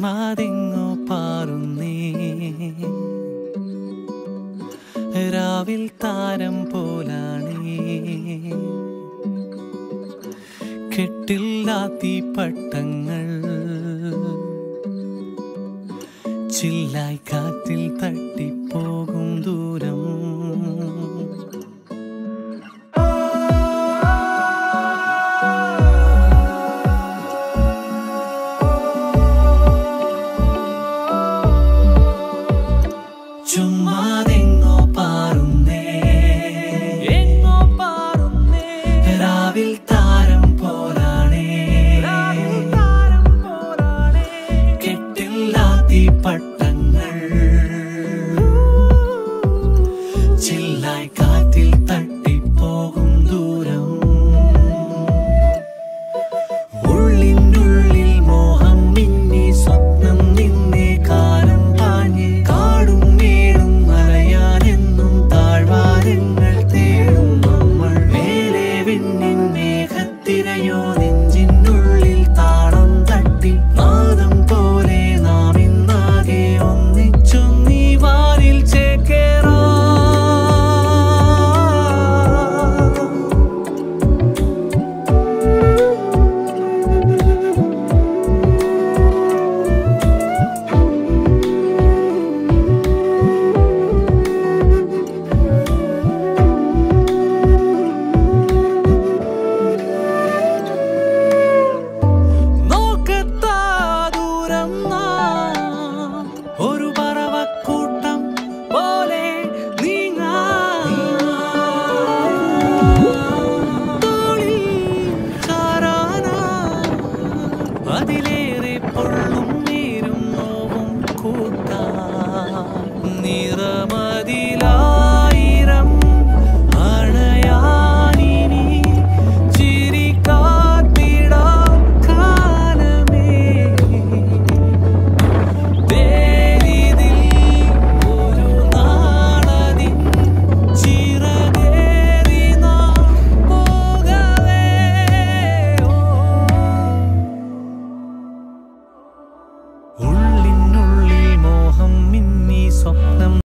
ചുമ്മാതെങ്ങോ പാറുന്നേ രാവിൽ താരം പോലാണേ കെട്ടില്ലാത്തി പട്ടങ്ങൾ ചില്ലായി കാറ്റിൽ തട്ടിപ്പോകും ദൂരം ചുമ്മാതെങ്ങോ പാറുന്നേ എങ്ങോ പാറുന്നേ രാവിൽ താരം പോലാണേ താരം പോലാണേ കെട്ടില്ലാത്തി പട്ടങ്ങൾ ചില്ലായി കാറ്റിൽ തട്ടിപ്പോകും ദൂരം ഉള്ളിനുള്ളിൽ മോഹം മിന്നി സ്വപ്നം നിന്നെ കാലം പാഞ്ഞ് കാടും മേടും മലയാനെന്നും താഴ്വാരങ്ങൾ തേടും നമ്മൾ മേലെ വിണ്ണിൻ മേഘത്തിരയോ നെഞ്ചിനുള്ളിൽ താളം തട്ടി നാദം പോലെ നാം ഇന്നാകെ ഒന്നിച്ചൊന്നീ വാരിൽ ചേക്കേറാം നോക്കത്താ ദൂരം നാം ഒരു പറവക്കൂട്ടം പോലെ നീങ്ങാം. തോളിൽ ചാരാനാം. അതിലേറെ പൊള്ളും നേരും നോവും കൂട്ടാം നിറമതിലായിരം അണയാനിനി ചിരിക്കാത്തിടാം കാലമേ വേലിതിൽ ഒരു നാളതിൻ ചിറകേറി നാം പോകവേ ഉള്ളിനുള്ളിൽ മോഹം മിന്നി സ്വപ്നം